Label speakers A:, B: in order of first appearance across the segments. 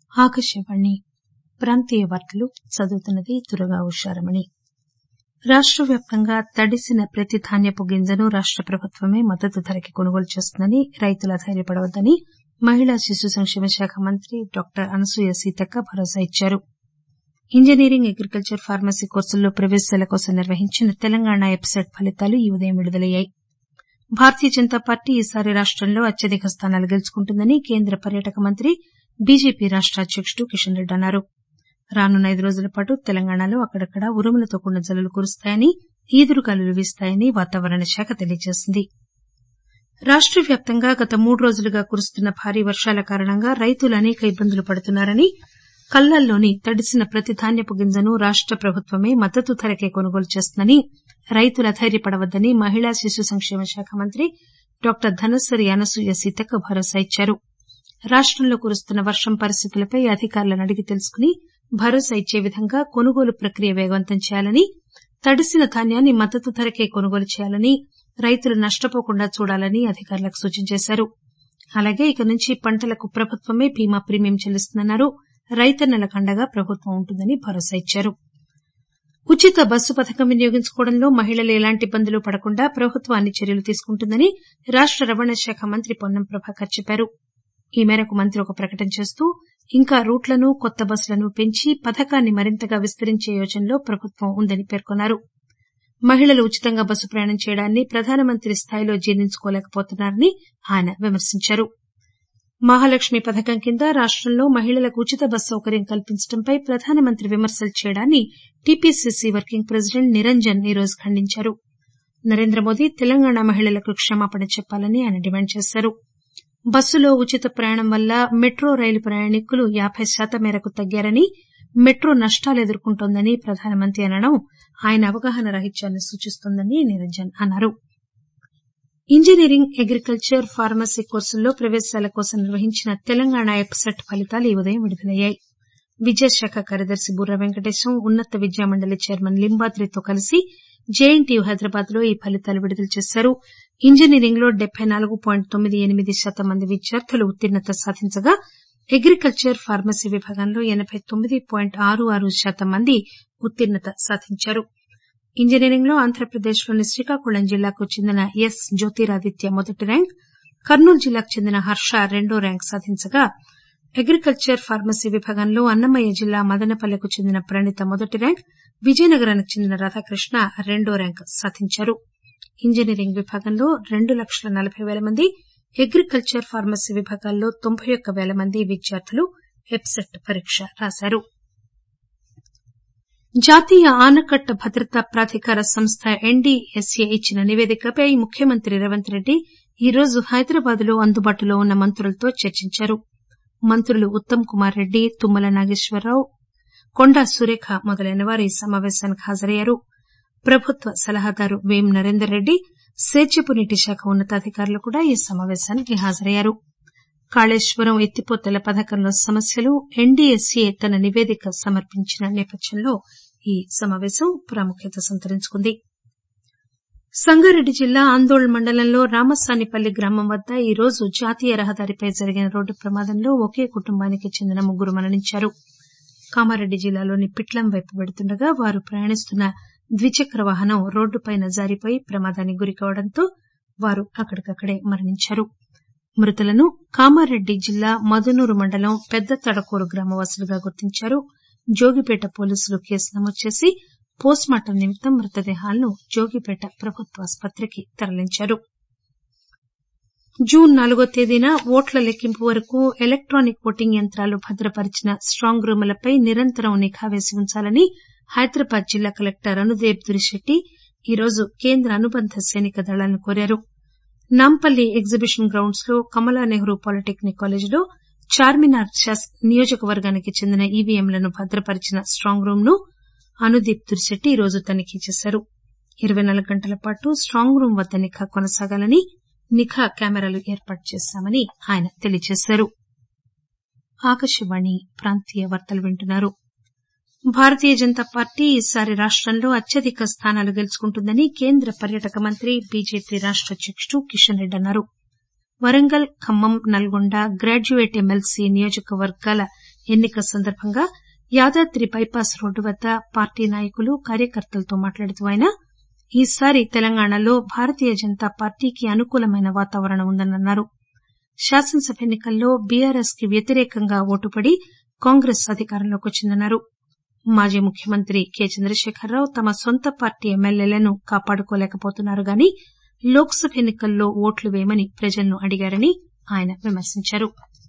A: ఆకాశవాణి ప్రాంతీయ వార్తలు చదువుతున్నది దుర్గా ఉషారమణి రాష్ట వ్యాప్తంగా తడిసిన ప్రతి ధాన్యపు గింజను రాష్ట ప్రభుత్వమే మద్దతు ధరకి కొనుగోలు చేస్తుందని రైతులు అధైర్యపడవద్దని మహిళా శిశు సంక్షేమ శాఖ మంత్రి డాక్టర్ అనసూయ సీతక్క భరోసా ఇచ్చారు ఇంజనీరింగ్ అగ్రికల్చర్ ఫార్మసీ కోర్సుల్లో ప్రవేశాల కోసం నిర్వహించిన తెలంగాణ ఎబ్సెట్ ఫలితాలు ఈ ఉదయం విడుదలయ్యాయి భారతీయ జనతా పార్టీ ఈసారి రాష్టంలో అత్యధిక స్థానాలు గెలుచుకుంటుందని కేంద్ర పర్యాటక మంత్రి బీజేపీ రాష్ట అధ్యకుడు కిషన్ రెడ్డి అన్నారు రానున్న ఐదు రోజుల పాటు తెలంగాణలో అక్కడక్కడా ఉరుములతో కూడిన జల్లులు కురుస్తాయని ఈదురుగాలులు వీస్తాయని వాతావరణ శాఖ తెలియజేసింది రాష్ట వ్యాప్తంగా గత మూడు రోజులుగా కురుస్తున్న భారీ వర్షాల కారణంగా రైతులు అనేక ఇబ్బందులు పడుతున్నారని కల్లాల్లోని తడిసిన ప్రతి ధాన్యపు గింజను రాష్ట ప్రభుత్వమే మద్దతు ధరకే కొనుగోలు చేస్తుందని రైతులు అధైర్యపడవద్దని మహిళా శిశు సంక్షేమ శాఖ మంత్రి డాక్టర్ ధనసరి అనసూయ సీతక్క భరోసా ఇచ్చారు రాష్టంలో కురుస్తున్న వర్షం పరిస్థితులపై అధికారులను అడిగి తెలుసుకుని భరోసా ఇచ్చే విధంగా కొనుగోలు ప్రక్రియ వేగవంతం చేయాలని తడిసిన ధాన్యాన్ని మద్దతు ధరకే కొనుగోలు చేయాలని రైతులు నష్టపోకుండా చూడాలని అధికారులకు సూచించారు అలాగే ఇక నుంచి పంటలకు ప్రభుత్వమే బీమా ప్రీమియం చెల్లిస్తుందన్నారు రైతన్నలకు అండగా ప్రభుత్వం ఉంటుందని భరోసా ఇచ్చారు ఉచిత బస్సు పథకం వినియోగించుకోవడంలో మహిళలు ఎలాంటి ఇబ్బందులు పడకుండా ప్రభుత్వం అన్ని చర్యలు తీసుకుంటుందని రాష్ట రవాణా శాఖ మంత్రి పొన్నం ప్రభాకర్ చెప్పారు ఈ మేరకు మంత్రి ఒక ప్రకటన చేస్తూ ఇంకా రూట్లను కొత్త బస్సులను పెంచి పథకాన్ని మరింతగా విస్తరించే యోచనలో ప్రభుత్వం ఉందని పేర్కొన్నారు మహిళలు ఉచితంగా బస్సు ప్రయాణం చేయడాన్ని ప్రధానమంత్రి స్థాయిలో జీర్ణించుకోలేకపోతున్నారని ఆయన విమర్శించారు మహాలక్ష్మి పథకం కింద రాష్టంలో మహిళలకు ఉచిత బస్సు సౌకర్యం కల్పించడంపై ప్రధానమంత్రి విమర్శలు చేయడాన్ని టీపీసీసీ వర్కింగ్ ప్రెసిడెంట్ నిరంజన్ ఈరోజు ఖండించారు నరేంద్రమోదీ తెలంగాణ మహిళలకు క్షమాపణ చెప్పాలని ఆయన డిమాండ్ చేశారు బస్సులో ఉచిత ప్రయాణం వల్ల మెట్రో రైలు ప్రయాణికులు యాబై శాతం మేరకు తగ్గారని మెట్రో నష్టాలు ఎదుర్కొంటోందని ప్రధానమంత్రి అనడం ఆయన అవగాహన రాహిత్యాన్ని సూచిస్తోందని నిరంజన్ అన్నారు ఇంజనీరింగ్ అగ్రికల్చర్ ఫార్మసీ కోర్సుల్లో ప్రవేశాల కోసం నిర్వహించిన తెలంగాణ ఎబ్సెట్ ఫలితాలు ఈ ఉదయం విడుదలయ్యాయి విద్యాశాఖ కార్యదర్శి బుర్రా వెంకటేశం ఉన్నత విద్యామండలి చైర్మన్ లింబాద్రితో కలిసి జేఎన్టీయూ హైదరాబాద్ లో ఈ ఫలితాలు విడుదల చేశారు ఇంజనీరింగ్ లో డెబ్బై నాలుగు పాయింట్ తొమ్మిది ఎనిమిది శాతం మంది విద్యార్థులు ఉత్తీర్ణత సాధించగా అగ్రికల్చర్ ఫార్మసీ విభాగంలో ఎనబై తొమ్మిది పాయింట్ ఆరు ఆరు శాతం మంది ఉత్తీర్ణత సాధించారు ఇంజనీరింగ్ లో ఆంధ్రప్రదేశ్ లోని శ్రీకాకుళం జిల్లాకు చెందిన ఎస్ జ్యోతిరాదిత్య మొదటి ర్యాంక్ కర్నూలు జిల్లాకు చెందిన హర్ష రెండో ర్యాంక్ సాధించగా అగ్రికల్చర్ ఫార్మసీ విభాగంలో అన్నమయ్య జిల్లా మదనపల్లెకు చెందిన ప్రణీత మొదటి ర్యాంక్ విజయనగరానికి చెందిన రాధాకృష్ణ రెండో ర్యాంక్ సాధించారు ఇంజనీరింగ్ విభాగంలో రెండు లక్షల నలబై పేల మంది అగ్రికల్చర్ ఫార్మసీ విభాగాల్లో తొంభై ఒక్క పేల మంది విద్యార్థులు ఎబ్సెట్ పరీక్ష రాశారు జాతీయ ఆనకట్ట భద్రతా ప్రాధికార సంస్థ ఎన్డీఎస్ఏ ఇచ్చిన నివేదికపై ముఖ్యమంత్రి రేవంత్ రెడ్డి ఈరోజు హైదరాబాద్ లో అందుబాటులో ఉన్న మంత్రులతో చర్చించారు మంత్రులు ఉత్తమ్ కుమార్ రెడ్డి తుమ్మల నాగేశ్వరరావు కొండా సురేఖ మొదలైన వారు ఈ సమాపేశానికి హాజరయ్యారు ప్రభుత్వ సలహాదారు వేం నరేందర్ రెడ్డి సేద్యపు నీటి శాఖ ఉన్నతాధికారులు కూడా ఈ సమాపేశానికి హాజరయ్యారు కాళేశ్వరం ఎత్తిపోతల పథకంలో సమస్యలు ఎన్డీఎస్ఏ తన నివేదిక సమర్పించిన నేపథ్యంలో ఈ సమాపేశం ప్రాముఖ్యత సంతరించుకుంది సంగారెడ్డి జిల్లా ఆందోళ్ మండలంలో రామసానిపల్లి గ్రామం వద్ద ఈ రోజు జాతీయ రహదారిపై జరిగిన రోడ్డు ప్రమాదంలో ఒకే కుటుంబానికి చెందిన ముగ్గురు మరణించారు కామారెడ్డి జిల్లాలోని పిట్లం వైపు వెడుతుండగా వారు ప్రయాణిస్తున్న ద్విచక్ర వాహనం రోడ్డుపైన జారిపోయి ప్రమాదానికి గురికావడంతో వారు అక్కడికక్కడే మరణించారు మృతులను కామారెడ్డి జిల్లా మదునూరు మండలం పెద్ద తడకూరు గ్రామవాసులుగా గుర్తించారు జోగిపేట పోలీసులు కేసు నమోదు చేసి పోస్టుమార్టం నిమిత్తం మృతదేహాలను జోగిపేట ప్రభుత్వ ఆసుపత్రికి తరలించారు జూన్ నాలుగో తేదీన ఓట్ల లెక్కింపు వరకు ఎలక్టానిక్ ఓటింగ్ యంత్రాలు భద్రపరిచిన స్టాంగ్ రూములపై నిరంతరం నిఘా వేసి ఉంచాలని హైదరాబాద్ జిల్లా కలెక్టర్ అనుదేవ్ దురిశెట్టి ఈరోజు కేంద్ర అనుబంధ సైనిక దళాలను కోరారు నాంపల్లి ఎగ్జిబిషన్ గ్రౌండ్స్ లో కమలా నెహ్రూ పాలిటెక్నిక్ కాలేజీలో చార్మినార్ నియోజకవర్గానికి చెందిన ఈవీఎంలను భద్రపరిచిన స్టాంగ్ రూమ్ ను అనుదీప్ దురిశెట్టి ఈరోజు తనిఖీ చేశారు ఇరవై నాలుగు గంటల పాటు స్టాంగ్ రూమ్ వద్ద నిఘా కొనసాగాలని నిఘా కెమెరాలు ఏర్పాటు చేశామని ఆయన తెలియజేశారు భారతీయ జనతా పార్టీ ఈసారి రాష్టంలో అత్యధిక స్థానాలు గెలుచుకుంటుందని కేంద్ర పర్యాటక మంత్రి బీజేపీ రాష్ట అధ్యకుడు కిషన్ రెడ్డి అన్నారు వరంగల్ ఖమ్మం నల్గొండ గ్రాడ్యుయేట్ ఎమ్మెల్సీ నియోజకవర్గాల ఎన్నిక సందర్భంగా యాదాద్రి బైపాస్ రోడ్డు వద్ద పార్టీ నాయకులు కార్యకర్తలతో మాట్లాడుతూ ఆయన ఈసారి తెలంగాణలో భారతీయ జనతా పార్టీకి అనుకూలమైన వాతావరణం ఉందని అన్నారు శాసనసభ ఎన్నికల్లో బీఆర్ఎస్ కి వ్యతిరేకంగా ఓటుపడి కాంగ్రెస్ అధికారంలోకి వచ్చిందన్నారు మాజీ ముఖ్యమంత్రి కె చంద్రశేఖరరావు తమ సొంత పార్టీ ఎమ్మెల్యేలను కాపాడుకోలేకపోతున్నారు గాని లోక్ సభ ఎన్నికల్లో ఓట్లు వేయమని ప్రజలను అడిగారని ఆయన విమర్శించారు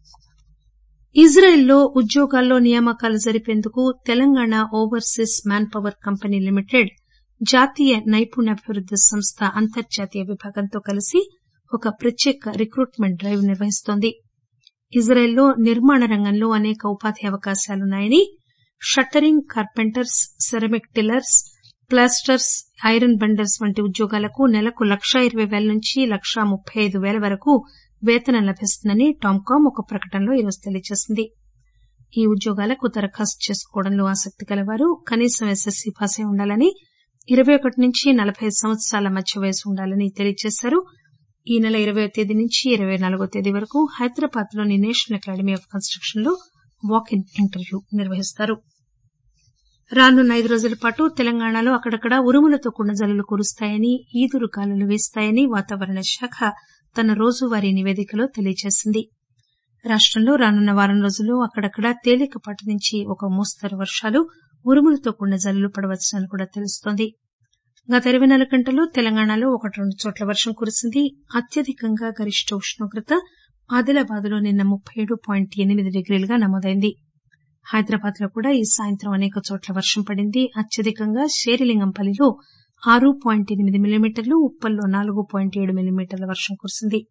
A: ఇజ్రాయెల్లో ఉద్యోగాల్లో నియామకాలు జరిపేందుకు Telangana overseas man power company limited జాతీయ నైపుణ్యాభివృద్ది సంస్థ అంతర్జాతీయ విభాగంతో కలిసి ఒక ప్రత్యేక రిక్రూట్మెంట్ డ్రైవ్ నిర్వహిస్తోంది ఇజ్రాయెల్లో నిర్మాణ రంగంలో అనేక ఉపాధి అవకాశాలున్నాయని shuttering carpenters ceramic tilers plasters iron benders వంటి ఉద్యోగాలకు నెలకు లక్షా ఇరవై పేల నుంచి లక్షా ముప్పై ఐదు పేల వరకు వేతనం లభిస్తుందని టామ్కామ్ ఒక ప్రకటనలో ఈరోజు తెలియజేసింది ఈ ఉద్యోగాలకు దరఖాస్తు చేసుకోవడంలో ఆసక్తి కలవారు కనీసం ఎస్ఎస్సీ పాస్ అయి ఉండాలని ఇరవై ఒకటి నుంచి నలబై ఐదు సంవత్సరాల మధ్య వయసు ఉండాలని తెలియజేశారు ఈ నెల ఇరవై తేదీ నుంచి ఇరవై నాలుగో తేదీ వరకు హైదరాబాద్ లోని నేషనల్ అకాడమీ ఆఫ్ కన్స్టక్షన్ లో వాక్ ఇన్ ఇంటర్వ్యూ నిర్వహిస్తారు రానున్న ఐదు రోజుల పాటు తెలంగాణలో అక్కడక్కడా ఉరుములతో కూడిన జల్లులు కురుస్తాయని ఈదురు గాలులు వీస్తాయని వాతావరణ శాఖ తన రోజువారీ నివేదికలో తెలియజేసింది రాష్టంలో రానున్న వారం రోజుల్లో అక్కడక్కడా తేలికపాటి నుంచి ఒక మోస్తరు వర్షాలు ఉరుములతో కూడిన జల్లులు పడవచ్చని కూడా తెలుస్తోంది గత ఇరవై నాలుగు గంటల్లో తెలంగాణలో ఒకటి రెండు చోట్ల వర్షం కురిసింది అత్యధికంగా గరిష్ట ఉష్ణోగ్రత ఆదిలాబాద్ లో నిన్న ముప్పై ఏడు పాయింట్ ఎనిమిది డిగ్రీలుగా నమోదైంది హైదరాబాద్ లో కూడా ఈ సాయంత్రం అనేక చోట్ల వర్షం పడింది అత్యధికంగా శేరిలింగంపల్లిలో ఆరు పాయింట్ ఎనిమిది మిల్లీమీటర్లు ఉప్పల్లో నాలుగు పాయింట్ ఏడు మిల్లీమీటర్ల వర్షం కురిసింది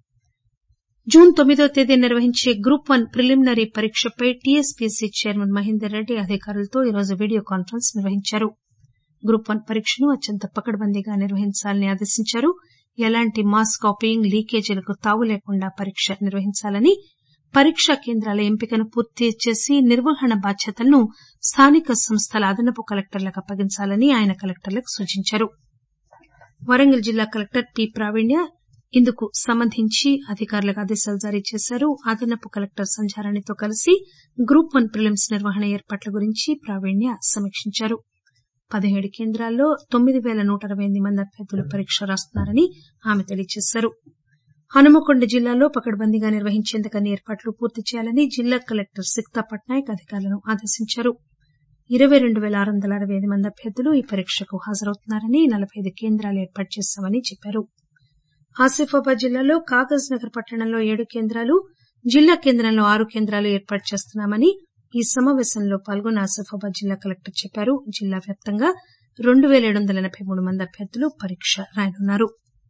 A: జూన్ తొమ్మిదో తేదీ నిర్వహించే గ్రూప్ వన్ ప్రిలిమినరీ పరీక్షపై టీఎస్పీఎస్సీ చైర్మన్ మహేందర్ రెడ్డి అధికారులతో ఈరోజు వీడియో కాన్ఫరెన్స్ నిర్వహించారు గ్రూప్ వన్ పరీక్షను అత్యంత పకడ్బందీగా నిర్వహించాలని ఆదేశించారు ఎలాంటి మాస్ కాపీయింగ్ లీకేజీలకు తావు లేకుండా పరీక్ష నిర్వహించాలని పరీక్షా కేంద్రాల ఎంపికను పూర్తి చేసి నిర్వహణ బాధ్యతలను స్థానిక సంస్థల అదనపు కలెక్టర్లకు అప్పగించాలని ఆయన కలెక్టర్లకు సూచించారు వరంగల్ జిల్లా కలెక్టర్ పి ప్రావీణ్య ఇందుకు సంబంధించి అధికారులకు ఆదేశాలు జారీ చేశారు అదనపు కలెక్టర్ సంధ్యారాణితో కలిసి గ్రూప్ వన్ ప్రిలిమ్స్ నిర్వహణ ఏర్పాట్ల గురించి ప్రావీణ్య సమీక్షించారు పదిహేడు కేంద్రాల్లో తొమ్మిది పేల నూట అరవై ఎనిమిది మంది అభ్యర్థులు పరీక్ష రాస్తున్నారని ఆమె తెలియజేశారు హనుమకొండ జిల్లాలో పకడ్బందీగా నిర్వహించేందుకు అన్ని ఏర్పాట్లు పూర్తి చేయాలని జిల్లా కలెక్టర్ సిక్తా పట్నాయక్ అధికారులను ఆదేశించారు ఇరవై రెండు పేల ఆరు వందల అరవై ఐదు మంది అభ్యర్థులు ఈ పరీక్షకు హాజరవుతున్నారని నలబై ఐదు కేంద్రాలు ఏర్పాటు చేశామని చెప్పారు ఆసిఫాబాద్ జిల్లాలో కాగజ్ నగర్ పట్టణంలో ఏడు కేంద్రాలు జిల్లా కేంద్రంలో ఆరు కేంద్రాలు ఏర్పాటు చేస్తున్నామని ఈ సమావేశంలో పాల్గొన్న ఆసిఫాబాద్ జిల్లా కలెక్టర్ చెప్పారు జిల్లా వ్యాప్తంగా రెండు పేల ఏడు వందల ఎనబై మూడు మంది అభ్యర్థులు పరీక్ష రాయనున్నారు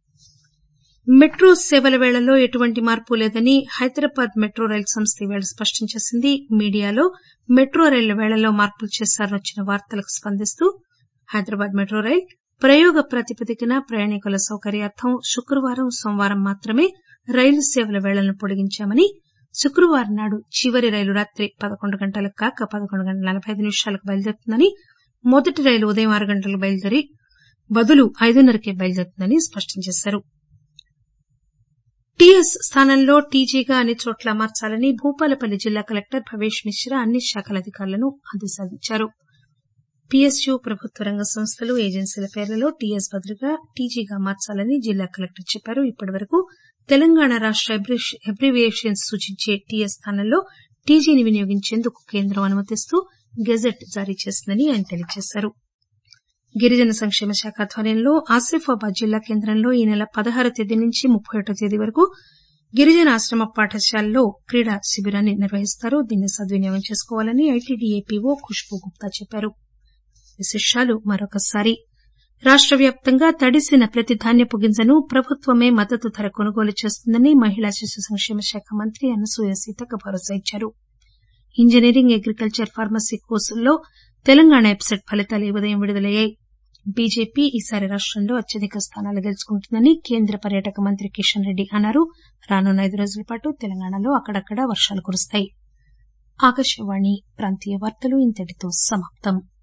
A: మెట్రో సేవల పేళల్లో ఎటువంటి మార్పు లేదని హైదరాబాద్ మెట్రో రైలు సంస్థ ఈవేళ స్పష్టం చేసింది మీడియాలో మెట్రో రైళ్ల పేళల్లో మార్పులు చేశారని వచ్చిన వార్తలకు స్పందిస్తూ హైదరాబాద్ మెట్రో రైలు ప్రయోగ ప్రాతిపదికన ప్రయాణికుల సౌకర్యార్థం శుక్రవారం సోమవారం మాత్రమే రైలు సేవల పేళలను పొడిగించామని శుక్రవారం నాడు చివరి రైలు రాత్రి పదకొండు గంటలకు కాక పదకొండు గంటల నలబై ఐదు నిమిషాలకు బయలుదేరుతుందని మొదటి రైలు ఉదయం ఆరు గంటలకు బయలుదేరి బదులు ఐదున్నరకే బయలుదేరుతుందని స్పష్టం చేశారు టీఎస్ స్థానంలో టీజీగా అన్ని చోట్ల మార్చాలని భూపాలపల్లి జిల్లా కలెక్టర్ భవేష్ మిశ్రా అన్ని శాఖల అధికారులను ఆదేశించారు పీఎస్యూ ప్రభుత్వ రంగ సంస్థలు ఏజెన్సీల పేర్లలో టీఎస్ బదులుగా టీజీగా మార్చాలని జిల్లా కలెక్టర్ చెప్పారు ఇప్పటి వరకు తెలంగాణ రాష్ట అబ్రివియేషన్స్ సూచించే టీఎస్ స్థానంలో టీజీని వినియోగించేందుకు కేంద్రం అనుమతిస్తూ గెజెట్ జారీ చేసిందని ఆయన తెలియజేశారు గిరిజన సంక్షేమ శాఖ ఆధ్వర్యంలో ఆసిఫాబాద్ జిల్లా కేంద్రంలో ఈ నెల పదహారు తేదీ నుంచి ముప్పై ఒకటో తేదీ వరకు గిరిజన ఆశ్రమ పాఠశాలలో క్రీడా శిబిరాన్ని నిర్వహిస్తారు దీన్ని సద్వినియోగం చేసుకోవాలని ఐటీడీఏపీఓ ఖుష్బూ గుప్తా చెప్పారు విశేషాలు మరొకసారి రాష్ట వ్యాప్తంగా తడిసిన ప్రతి ధాన్యపు గింజను ప్రభుత్వమే మద్దతు ధర కొనుగోలు చేస్తుందని మహిళా శిశు సంక్షేమ శాఖ మంత్రి అనసూయ సీతక్క భరోసా ఇచ్చారు ఇంజనీరింగ్ అగ్రికల్చర్ ఫార్మసీ కోర్సుల్లో తెలంగాణ ఎబ్సెట్ ఫలితాలు ఈ ఉదయం విడుదలయ్యాయి బీజేపీ ఈసారి రాష్టంలో అత్యధిక స్థానాలు గెలుచుకుంటుందని కేంద్ర పర్యాటక మంత్రి కిషన్ రెడ్డి అన్నారు రానున్న ఐదు రోజుల పాటు తెలంగాణలో అక్కడక్కడా వర్షాలు కురుస్తాయి ఆకాశవాణి ప్రాంతీయ వార్తలు ఇంతటితో సమాప్తం